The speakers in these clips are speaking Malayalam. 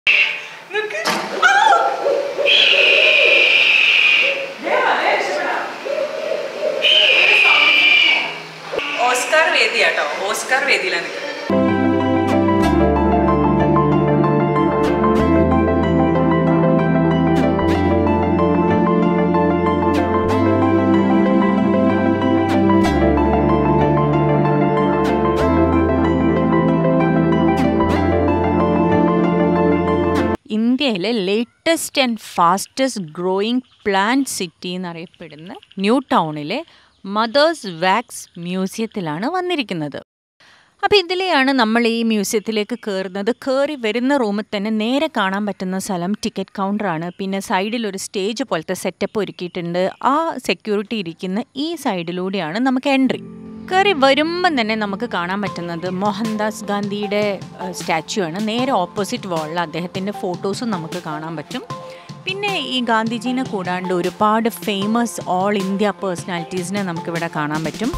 ഓസ്കാർ വേദിയാട്ടോ ഓസ്കാർ വേദിയിലാണ് നിൽക്കുന്നത് ഇന്ത്യയിലെ latest and fastest growing planned city എന്നറിയപ്പെടുന്ന ന്യൂ ടൗണിലെ മദേഴ്സ് വാക്സ് മ്യൂസിയത്തിലാണ് വന്നിരിക്കുന്നത് അപ്പോൾ ഇതിലെയാണ് നമ്മൾ ഈ മ്യൂസിയത്തിലേക്ക് കയറുന്നത് കയറി വരുന്ന റൂമിൽ തന്നെ നേരെ കാണാൻ പറ്റുന്ന സ്ഥലം ടിക്കറ്റ് കൗണ്ടറാണ് പിന്നെ സൈഡിൽ ഒരു സ്റ്റേജ് പോലത്തെ സെറ്റപ്പ് ഒരുക്കിയിട്ടുണ്ട് ആ സെക്യൂരിറ്റി ഇരിക്കുന്ന ഈ സൈഡിലൂടെയാണ് നമുക്ക് എൻട്രി കയറി വരുമ്പം തന്നെ നമുക്ക് കാണാൻ പറ്റുന്നത് മോഹൻദാസ് ഗാന്ധിയുടെ സ്റ്റാച്യു ആണ് നേരെ ഓപ്പോസിറ്റ് വാളിൽ അദ്ദേഹത്തിൻ്റെ ഫോട്ടോസും നമുക്ക് കാണാൻ പറ്റും പിന്നെ ഈ ഗാന്ധിജീനെ കൂടാണ്ട് ഒരുപാട് ഫേമസ് ഓൾ ഇന്ത്യ പേഴ്സണാലിറ്റീസിനെ നമുക്കിവിടെ കാണാൻ പറ്റും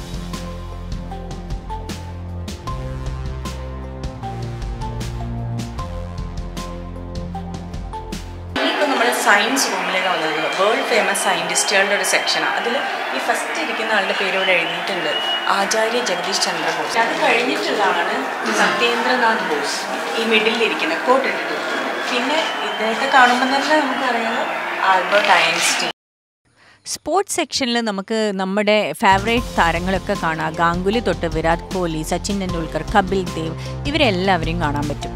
ഇനിയിപ്പോൾ നമ്മൾ സയൻസ് റൂമിലേക്ക് വന്നത് വേൾഡ് ഫേമസ് സയൻറ്റിസ്റ്റുകളുടെ ഒരു സെക്ഷനാണ് അതിൽ ഈ ഫസ്റ്റ് ഇരിക്കുന്ന ആളുടെ പേര് ഇവിടെ എഴുതിയിട്ടുണ്ട് ആചാര്യ ജഗദീഷ് ചന്ദ്ര ബോസ് അത് കഴിഞ്ഞിട്ടുള്ളതാണ് സത്യേന്ദ്രനാഥ് ബോസ് ഈ മിഡിലിരിക്കുന്ന കോട്ട് ഇട്ടിട്ട് പിന്നെ ഇദ്ദേഹത്തെ കാണുമ്പോൾ തന്നെ നമുക്കറിയാം ആൽബർട്ട് ഐൻസ്റ്റീൻ സ്പോർട്സ് സെക്ഷനിൽ നമുക്ക് നമ്മുടെ ഫേവറേറ്റ് താരങ്ങളൊക്കെ കാണാം ഗാംഗുലി തൊട്ട് വിരാട് കോഹ്ലി സച്ചിൻ ടെണ്ടുൽക്കർ കപിൽ ദേവ് ഇവരെല്ലാവരെയും കാണാൻ പറ്റും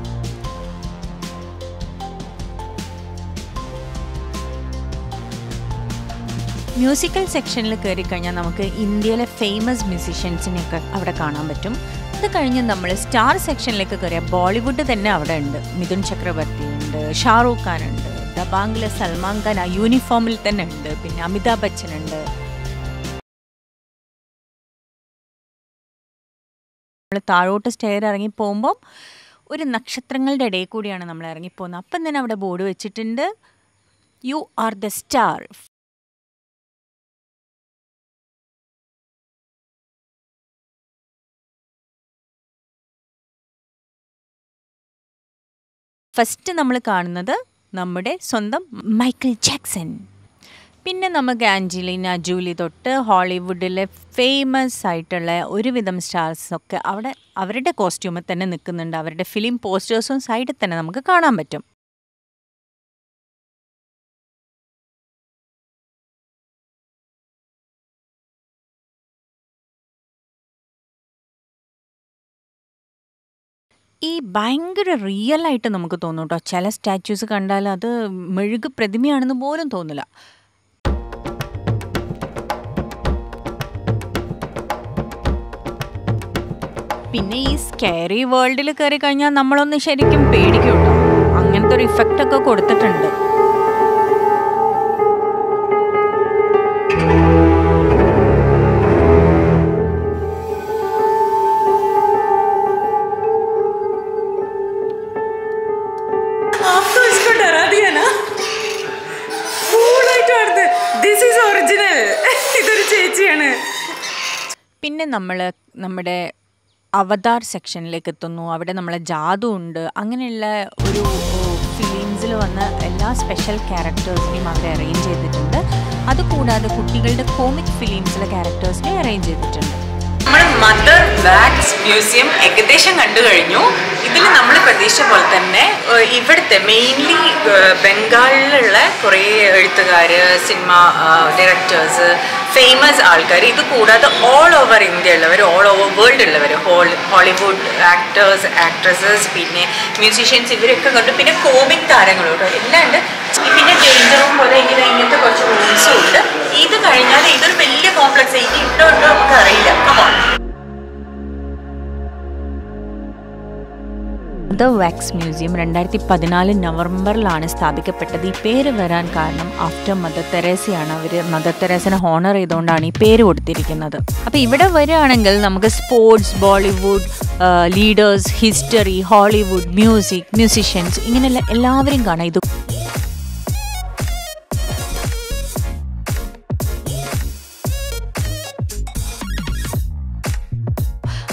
മ്യൂസിക്കൽ സെക്ഷനിൽ കയറി കഴിഞ്ഞാൽ നമുക്ക് ഇന്ത്യയിലെ ഫേമസ് മ്യൂസിഷ്യൻസിനെയൊക്കെ അവിടെ കാണാൻ പറ്റും അത് കഴിഞ്ഞ് നമ്മൾ സ്റ്റാർ സെക്ഷനിലേക്ക് കയറിയ ബോളിവുഡ് തന്നെ അവിടെ ഉണ്ട് മിഥുൻ ചക്രവർത്തി ഉണ്ട് ഷാറൂഖ് ഖാൻ ഉണ്ട് ദബാംഗിലെ സൽമാൻ ഖാൻ ആ യൂണിഫോമിൽ തന്നെ ഉണ്ട് പിന്നെ അമിതാഭ് ബച്ചൻ ഉണ്ട് നമ്മൾ താഴോട്ട് സ്റ്റെയർ ഇറങ്ങി പോകുമ്പോൾ ഒരു നക്ഷത്രങ്ങളുടെ ഇടയിൽ കൂടിയാണ് നമ്മൾ ഇറങ്ങിപ്പോകുന്നത് അപ്പം തന്നെ അവിടെ ബോർഡ് വെച്ചിട്ടുണ്ട് you are the star first നമ്മൾ കാണുന്നത് നമ്മുടെ സ്വന്തം മൈക്കിൾ ജാക്സൺ പിന്നെ നമുക്ക് ആഞ്ചലിന ജൂലി തൊട്ട് ഹോളിവുഡിലെ ഫേമസ് ആയിട്ടുള്ള ഒരുവിധം സ്റ്റാർസ് ഒക്കെ അവിടെ അവരുടെ കോസ്റ്റ്യൂമിൽ തന്നെ നിൽക്കുന്നുണ്ട് അവരുടെ ഫിലിം പോസ്റ്റേഴ്സും സൈഡിൽ തന്നെ നമുക്ക് കാണാൻ പറ്റും ഈ ഭയങ്കര റിയൽ ആയിട്ട് നമുക്ക് തോന്നും കേട്ടോ ചില സ്റ്റാച്യൂസ് കണ്ടാൽ അത് മെഴുക് പ്രതിമയാണെന്ന് പോലും തോന്നില്ല പിന്നെ ഈ സ്കേറി വേൾഡിൽ കയറി കഴിഞ്ഞാൽ നമ്മളൊന്ന് ശരിക്കും പേടിക്കും കേട്ടോ അങ്ങനത്തെ ഒരു ഇഫക്റ്റ് ഒക്കെ കൊടുത്തിട്ടുണ്ട് आपको इसको डरा दिया ना കൂളായിട്ട് അടുത്ത് ദിസ് ഈസ് ഒറിജിനൽ ഇതൊരു ചേച്ചിയാണ് പിന്നെ നമ്മൾ നമ്മുടെ അവതാർ സെക്ഷനിലേക്ക് എത്തുന്നു അവിടെ നമ്മളെ ജാതു ഉണ്ട് അങ്ങനെയുള്ള ഒരു ഫിലിംസിൽ വന്ന എല്ലാ സ്പെഷ്യൽ ക്യാരക്ടേഴ്സിനെയും അവർ അറേഞ്ച് ചെയ്തിട്ടുണ്ട് അതുകൂടാതെ കുട്ടികളുടെ കോമിക് ഫിലിംസിലെ ക്യാരക്ടേഴ്സിനെ അറേഞ്ച് ചെയ്തിട്ടുണ്ട് നമ്മൾ മദർ വാക്സ് മ്യൂസിയം ഏകദേശം കണ്ടു കഴിഞ്ഞു ഇതിൽ നമ്മൾ പ്രതീക്ഷിച്ച പോലെ തന്നെ ഏഹ്, ഇവിടുത്തെ മെയിൻലി ബംഗാളിലുള്ള കുറേ എഴുത്തുകാർ സിനിമ ഡയറക്ടേഴ്സ് ഫേമസ് ആൾക്കാർ ഇത് കൂടാതെ ഓൾ ഓവർ ഇന്ത്യ ഉള്ളവർ ഓൾ ഓവർ വേൾഡ് ഉള്ളവർ ഹോൾ ഹോളിവുഡ് ആക്ടേഴ്സ് ആക്ട്രസസ് പിന്നെ മ്യൂസീഷ്യൻസ് ഇവരൊക്കെ കണ്ടു പിന്നെ കോമിക് താരങ്ങളും കേട്ടോ എല്ലാം ഉണ്ട് പിന്നെ ഡേഞ്ചറും പോലെ ഇങ്ങനെ ഇങ്ങനത്തെ കുറച്ച് റൂംസും ഉണ്ട് ഇത് കഴിഞ്ഞാൽ ഇതൊരു വലിയ കോംപ്ലക്സ് ഇനി ഉണ്ടോ ഉണ്ടോ നമുക്ക് അറിയില്ല കമോൺ മദർ വാക്സ് മ്യൂസിയം രണ്ടായിരത്തി പതിനാല് നവംബറിലാണ് സ്ഥാപിക്കപ്പെട്ടത് ഈ പേര് വരാൻ കാരണം ആഫ്റ്റർ മദർ തെരേസയാണ് അവർ മദർ തെരേസനെ ഹോണർ ചെയ്തുകൊണ്ടാണ് ഈ പേര് കൊടുത്തിരിക്കുന്നത് അപ്പോൾ ഇവിടെ വരികയാണെങ്കിൽ നമുക്ക് sports Bollywood leaders history Hollywood music musicians ഇങ്ങനെയുള്ള എല്ലാവരും കാണാം ഇത്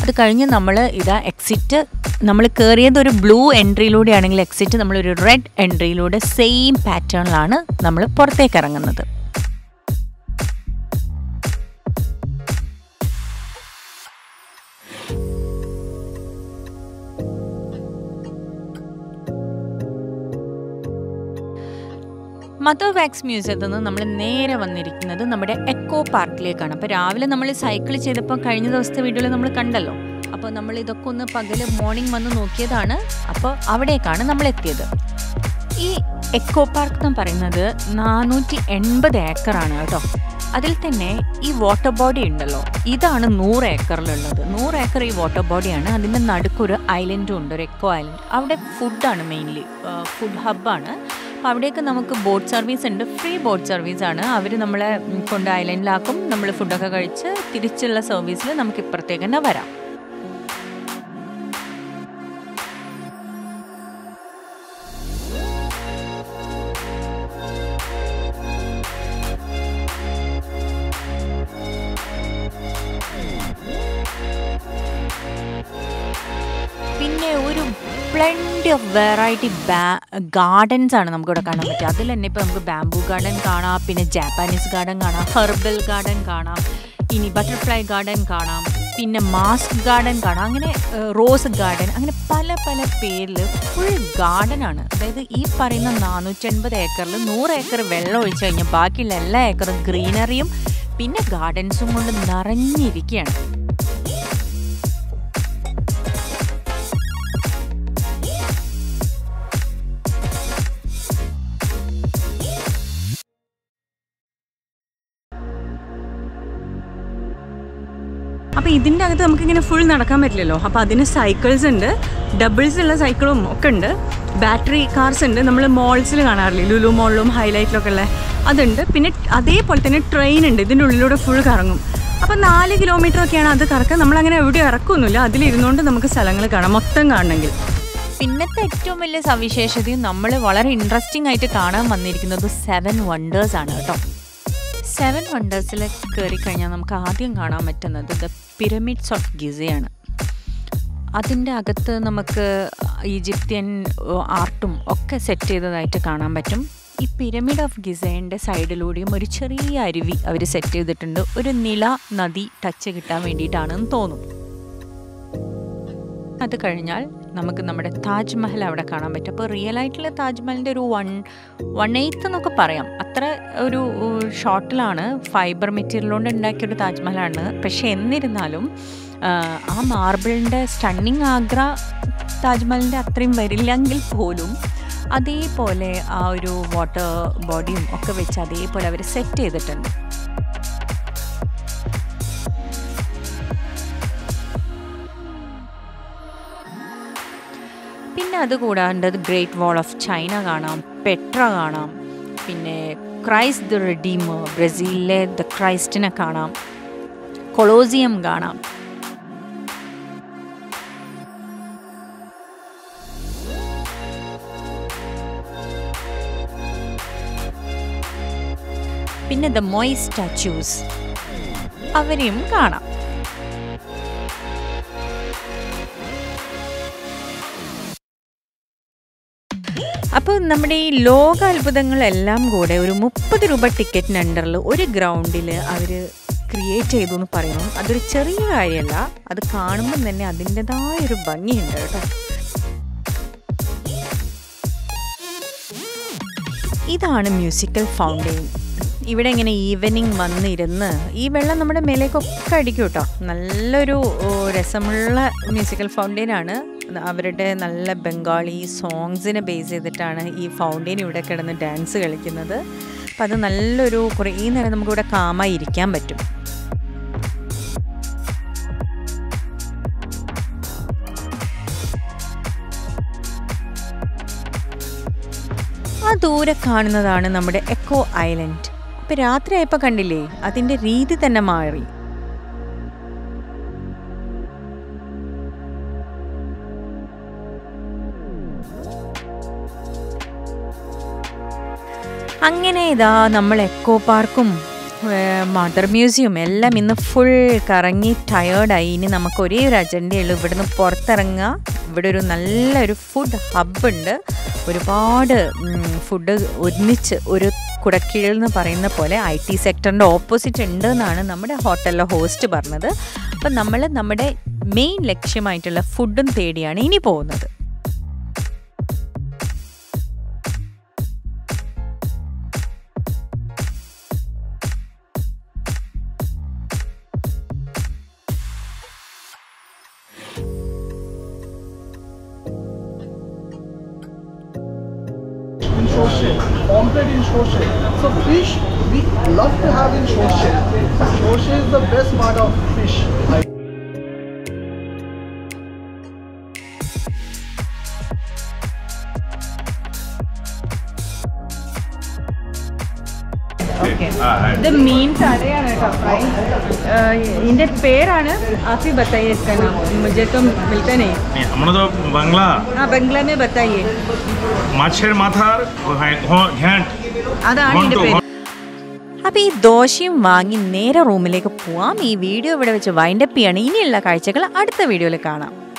അത് കഴിഞ്ഞ് നമ്മൾ ഇതാ എക്സിറ്റ് നമ്മൾ കയറിയത് ഒരു ബ്ലൂ എൻട്രിയിലൂടെ ആണെങ്കിൽ എക്സിറ്റ് നമ്മളൊരു റെഡ് എൻട്രിയിലൂടെ സെയിം പാറ്റേണിലാണ് നമ്മൾ പുറത്തേക്ക് ഇറങ്ങുന്നത് മദർ വാക്സ് മ്യൂസിയത്തിൽ നിന്ന് നമ്മൾ നേരെ വന്നിരിക്കുന്നത് നമ്മുടെ എക്കോ പാർക്കിലേക്കാണ് അപ്പോൾ രാവിലെ നമ്മൾ സൈക്കിൾ ചെയ്തപ്പോൾ കഴിഞ്ഞ ദിവസത്തെ വീഡിയോയിൽ നമ്മൾ കണ്ടല്ലോ അപ്പോൾ നമ്മൾ ഇതൊക്കെ ഒന്ന് പകല് മോർണിംഗ് വന്ന് നോക്കിയതാണ് അപ്പോൾ അവിടേക്കാണ് നമ്മൾ എത്തിയത് ഈ എക്കോ പാർക്ക് എന്ന് പറയുന്നത് നാനൂറ്റി എൺപത് ഏക്കറാണ് കേട്ടോ അതിൽ തന്നെ ഈ വാട്ടർ ബോഡി ഉണ്ടല്ലോ ഇതാണ് നൂറ് ഏക്കറിലുള്ളത് നൂറ് ഏക്കർ ഈ വാട്ടർ ബോഡിയാണ് അതിൻ്റെ നടുക്കൊരു ഐലൻഡും ഉണ്ട് ഒരു എക്കോ ഐലൻഡ് അവിടെ ഫുഡാണ് മെയിൻലി ഫുഡ് ഹബ്ബാണ് അപ്പോൾ അവിടേക്ക് നമുക്ക് ബോട്ട് സർവീസ് ഉണ്ട് ഫ്രീ ബോട്ട് സർവീസ് ആണ് അവർ നമ്മളെ കൊണ്ട് ഐലൻഡിലാക്കും നമ്മൾ ഫുഡൊക്കെ കഴിച്ച് തിരിച്ചുള്ള സർവീസിൽ നമുക്ക് ഇപ്പുറത്തേക്ക് തന്നെ വരാം പിന്നെ ഒരു പ്ലെൻറ്റി ഓഫ് വെറൈറ്റി ഗാർഡൻസ് ആണ് നമുക്കിവിടെ കാണാൻ പറ്റുക അതിൽ തന്നെ ഇപ്പോൾ നമുക്ക് ബാംബു ഗാർഡൻ കാണാം പിന്നെ ജാപ്പാനീസ് ഗാർഡൻ കാണാം ഹെർബൽ ഗാർഡൻ കാണാം ഇനി ബട്ടർഫ്ലൈ ഗാർഡൻ കാണാം പിന്നെ മാസ്ക് ഗാർഡൻ കാണാം അങ്ങനെ റോസ് ഗാർഡൻ അങ്ങനെ പല പല പേരിൽ ഫുൾ ഗാർഡനാണ് അതായത് ഈ പറയുന്ന നാനൂറ്റൻപത് ഏക്കറിൽ നൂറ് ഏക്കർ വെള്ളം ഒഴിച്ചു കഴിഞ്ഞാൽ ബാക്കിയുള്ള എല്ലാ ഏക്കറും ഗ്രീനറിയും പിന്നെ ഗാർഡൻസും കൊണ്ട് നിറഞ്ഞിരിക്കുകയാണ് അപ്പോൾ ഇതിൻ്റെ അകത്ത് നമുക്കിങ്ങനെ ഫുൾ നടക്കാൻ പറ്റില്ലല്ലോ അപ്പോൾ അതിന് സൈക്കിൾസ് ഉണ്ട് ഡബിൾസ് ഉള്ള സൈക്കിളും ഒക്കെ ഉണ്ട് ബാറ്ററി കാർസ് ഉണ്ട് നമ്മൾ മോൾസിൽ കാണാറില്ലേ ലുലു മോളിലും ഹൈലൈറ്റിലൊക്കെ ഉള്ള അതുണ്ട് പിന്നെ അതേപോലെ തന്നെ ട്രെയിൻ ഉണ്ട് ഇതിൻ്റെ ഉള്ളിലൂടെ ഫുൾ കറങ്ങും അപ്പോൾ നാല് കിലോമീറ്റർ ഒക്കെയാണ് അത് കറക്കുക നമ്മളങ്ങനെ എവിടെയും ഇറക്കൊന്നുമില്ല അതിലിരുന്നുകൊണ്ട് നമുക്ക് സ്ഥലങ്ങൾ കാണാം മൊത്തം കാണണമെങ്കിൽ പിന്നത്തെ ഏറ്റവും വലിയ സവിശേഷതയും നമ്മൾ വളരെ ഇൻട്രസ്റ്റിംഗ് ആയിട്ട് കാണാൻ വന്നിരിക്കുന്നത് സെവൻ വണ്ടേഴ്സ് ആണ് കേട്ടോ സെവൻ വണ്ടേഴ്സിൽ കയറി കഴിഞ്ഞാൽ നമുക്ക് ആദ്യം കാണാൻ പറ്റുന്നത് ദ പിരമിഡ്സ് ഓഫ് ഗിസയാണ് അതിൻ്റെ അകത്ത് നമുക്ക് ഈജിപ്ത്യൻ ആർട്ടും ഒക്കെ സെറ്റ് ചെയ്തതായിട്ട് കാണാൻ പറ്റും ഈ പിരമിഡ് ഓഫ് ഗിസേൻ്റെ സൈഡിലൂടെയും ഒരു ചെറിയ അരുവി അവർ സെറ്റ് ചെയ്തിട്ടുണ്ട് ഒരു നില നദി ടച്ച് കിട്ടാൻ വേണ്ടിയിട്ടാണെന്ന് തോന്നും അത് കഴിഞ്ഞാൽ നമുക്ക് നമ്മുടെ താജ്മഹൽ അവിടെ കാണാൻ പറ്റും അപ്പോൾ റിയൽ ആയിട്ടുള്ള താജ്മഹലിൻ്റെ ഒരു വൺ വൺ എയ്ത്ത് എന്നൊക്കെ പറയാം അത്ര ഒരു ഷോർട്ടിലാണ് ഫൈബർ മെറ്റീരിയൽ കൊണ്ട് ഉണ്ടാക്കിയൊരു താജ്മഹലാണ് പക്ഷേ എന്നിരുന്നാലും ആ മാർബിളിൻ്റെ സ്റ്റണ്ണിങ് ആഗ്ര താജ്മഹലിൻ്റെ അത്രയും വരില്ലെങ്കിൽ പോലും അതേപോലെ ആ ഒരു വാട്ടർ ബോഡിയും ഒക്കെ വെച്ച് അതേപോലെ അവർ സെറ്റ് ചെയ്തിട്ടുണ്ട് പിന്നെ അത് കൂടാണ്ട് ഗ്രേറ്റ് വാൾ ഓഫ് ചൈന കാണാം പെട്ര കാണാം പിന്നെ ക്രൈസ്റ്റ് ദ റെഡീമർ ബ്രസീലിലെ ദ ക്രൈസ്റ്റിനെ കാണാം കൊളോസിയം കാണാം പിന്നെ ദ മൊയ് സ്റ്റാച്യൂസ് അവരെയും കാണാം അപ്പോൾ നമ്മുടെ ഈ ലോക അത്ഭുതങ്ങളെല്ലാം കൂടെ ഒരു മുപ്പത് രൂപ ടിക്കറ്റിന് അണ്ടറിൽ ഒരു ഗ്രൗണ്ടിൽ അവർ ക്രിയേറ്റ് ചെയ്തു എന്ന് പറയുന്നു അതൊരു ചെറിയ കാര്യമല്ല അത് കാണുമ്പം തന്നെ അതിൻ്റെതായ ഒരു ഭംഗിയുണ്ട് കേട്ടോ ഇതാണ് മ്യൂസിക്കൽ ഫൗണ്ടെയിൻ ഇവിടെ ഇങ്ങനെ ഈവനിങ് വന്നിരുന്ന് ഈ വെള്ളം നമ്മുടെ മേലേക്കൊക്കെ അടിക്കും കേട്ടോ നല്ലൊരു രസമുള്ള മ്യൂസിക്കൽ ഫൗണ്ടെയിനാണ് അവരുടെ നല്ല ബംഗാളി സോങ്സിനെ ബേസ് ചെയ്തിട്ടാണ് ഈ ഫൗണ്ടെയിൻ ഇവിടെ കിടന്ന് ഡാൻസ് കളിക്കുന്നത് അപ്പം അത് നല്ലൊരു കുറേ നേരം നമുക്കിവിടെ കാമായി ഇരിക്കാൻ പറ്റും ആ ദൂരെ കാണുന്നതാണ് നമ്മുടെ എക്കോ ഐലൻഡ് ഇപ്പം രാത്രിയായപ്പോൾ കണ്ടില്ലേ അതിൻ്റെ രീതി തന്നെ മാറി അങ്ങനെ ഇതാ നമ്മൾ എക്കോ പാർക്കും മദർ മ്യൂസിയം എല്ലാം ഇന്ന് ഫുൾ കറങ്ങി ടയേർഡായി ഇനി നമുക്ക് ഒരേ ഒരു അജണ്ടയുള്ളൂ ഇവിടുന്ന് പുറത്തിറങ്ങുക ഇവിടെ ഒരു നല്ലൊരു ഫുഡ് ഹബ്ബുണ്ട് ഒരുപാട് ഫുഡ് ഒന്നിച്ച് ഒരു കുടക്കീഴിൽ എന്ന് പറയുന്ന പോലെ ഐ ടി സെക്ടറിൻ്റെ ഓപ്പോസിറ്റ് ഉണ്ട് എന്നാണ് നമ്മുടെ ഹോട്ടലിലെ ഹോസ്റ്റ് പറഞ്ഞത് അപ്പം നമ്മൾ നമ്മുടെ മെയിൻ ലക്ഷ്യമായിട്ടുള്ള ഫുഡും തേടിയാണ് ഇനി പോകുന്നത് in Shoshe, omelette in Shoshe. So fish we love to have in Shoshe. Shoshe is the best part of fish. ഇത് മീൻ കടയാണ് കേട്ടോ ഫ്രൈ ഇതിന്റെ പേരാണ് ആഫി ബത്തായി इसका नाम मुझे तो मिलता नहीं नहीं, আমরা তো বাংলা हाँ बंगला में बताइए মাছের মাথার ঘ- ঘ্যাঁট അതാണ് ഇതിന്റെ ঘন্ট, പേര് അപ്പോൾ ഈ ദോശയും വാങ്ങി നേരെ റൂമിലേക്ക് പോവാം ഈ വീഡിയോ ഇവിടെ വെച്ച് വൈൻഡപ്പ് ചെയ്യാണ് ഇനിയുള്ള കാഴ്ചകൾ അടുത്ത വീഡിയോയിൽ കാണാം